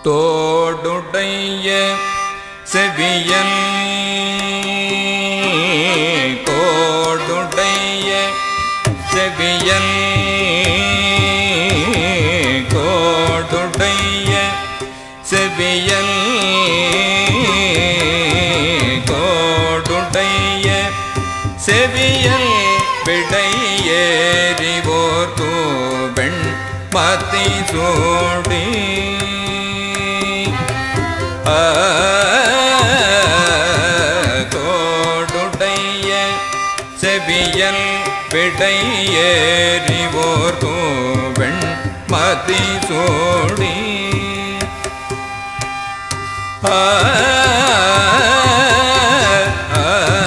தோடுடைய செவியல் கோடுடைய செவியல் கோடுடைய செவியல் கோடுடைய செவியல் விடையேறிவோர் தூவெண் மத்தி சூடி ஆ, கோடுடைய செவியல் விடையேறிவோர் தூவெண் மதி சூடி ஆ, ஆ,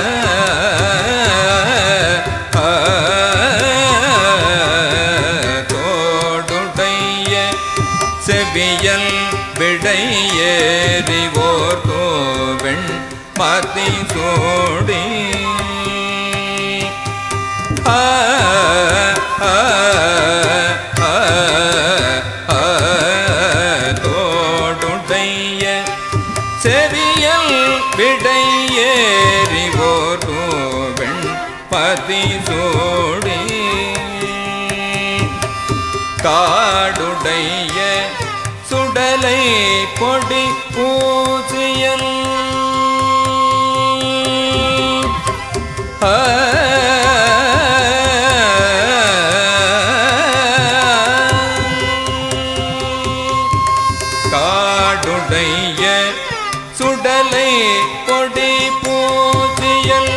ஆ, தோடுடைய செவியல் விடையேறிவோர் கோவெண் மதி சோடி ஆ, ஆ, ஆ, ஆ, தோடுடைய செவியல் விடையேறிவோர் கோவெண் பதி சோடி காடுடைய சுடலை பொடி பூசியல் ஆ, காடுடைய சுடலை பொடி பூசியல்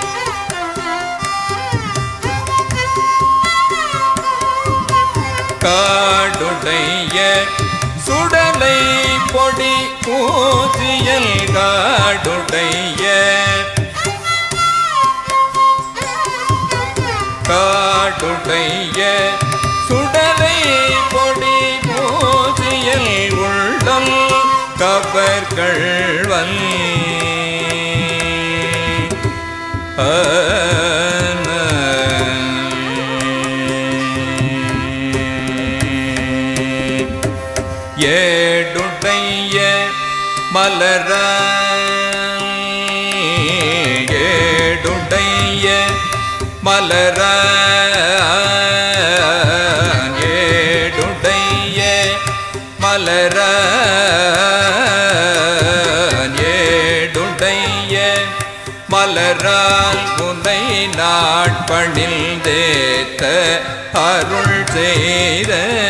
காடுடைய சுடலை பொடி பூசியல் காடுடைய காடுடைய சுடலை பொடி பூசியல் உள்ளம் கபர்கள் ஏடுடைய மலர ஏடுடைய மலர ஏடுடைய மலர ஏடுடைய மலரால் உனை நாட்பணில் தேத்த அருள் செய்த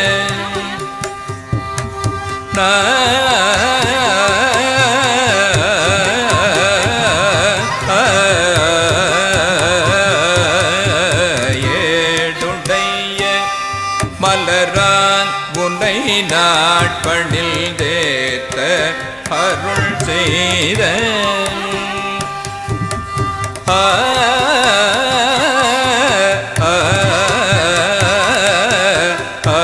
ஏடுடைய மலரான் உன்னை நாட்பணில் தேத்த அருள் செய்த ஆ ஆ, ஆ,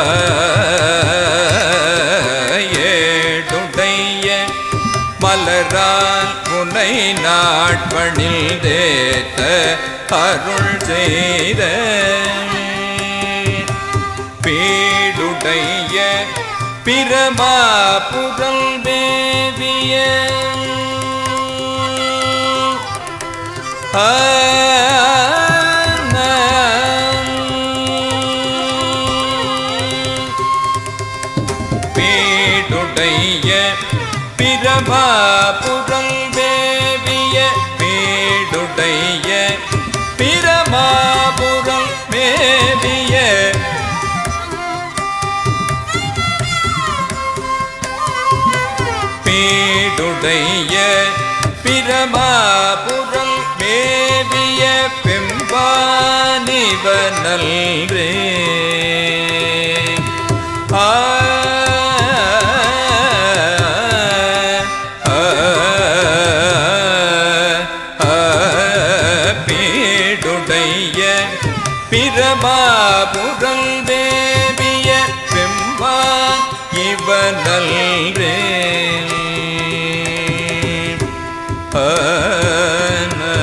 ஏடுடைய மலரால் உனை நாட்பணில் தேத்த அருள் செய்த பீடுடைய பிரமா புகழ் தேவிய ஆ, பீடுடைய பிரமா புகழ் தேவிய பீடுடைய பிரமா புகழ் மேவிய பீடுடைய பிரமாபுரம் மேவிய பெம்பானிவ நல்ரே ஆ ஆ, ஆ, பீடுடைய பிரமாபுரம் தேவிய பெம்பா இவ நல்ரே ஆ, ந.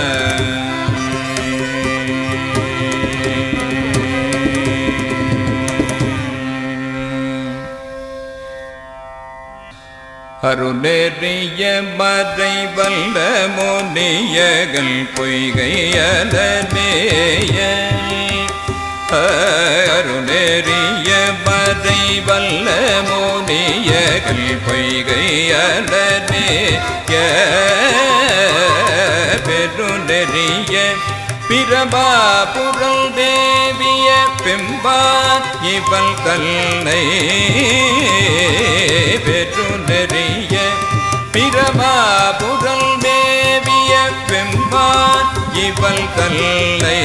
அருநெறிய மறை வல்ல முனியகள் பொய்கையலனேய அருநெறிய மறை வல்ல முனியகள் பொய்கையலனேய பெருநெறிய பிரபாபுரல் தேவிய பெம்பான் இவள் கல்லை பெருநெறிய பிரபாபுரல் தேவிய பெம்பான் இவள் கல்லை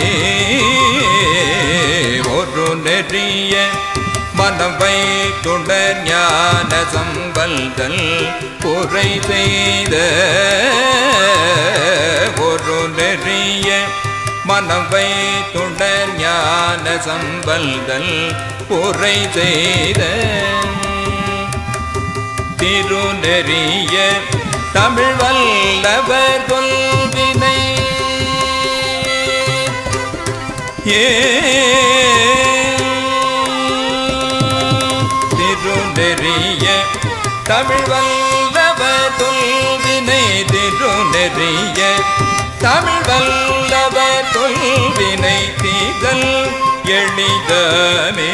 ஒரு நெறிய மனவை துடர் ஞான சம்பல்தல் குறை செய்த ஒரு நெறிய மனவை துடர் ஞான சம்பல்தல் குறை செய்த திருநெறிய தமிழ் வல்லவர் கொள்வினை ஏ திருநெறிய தமிழ் வல்லவர் தொல்வினை திருநெறிய தமிழ் வல்லவர் தொல்வினை தீதல் எளிதமே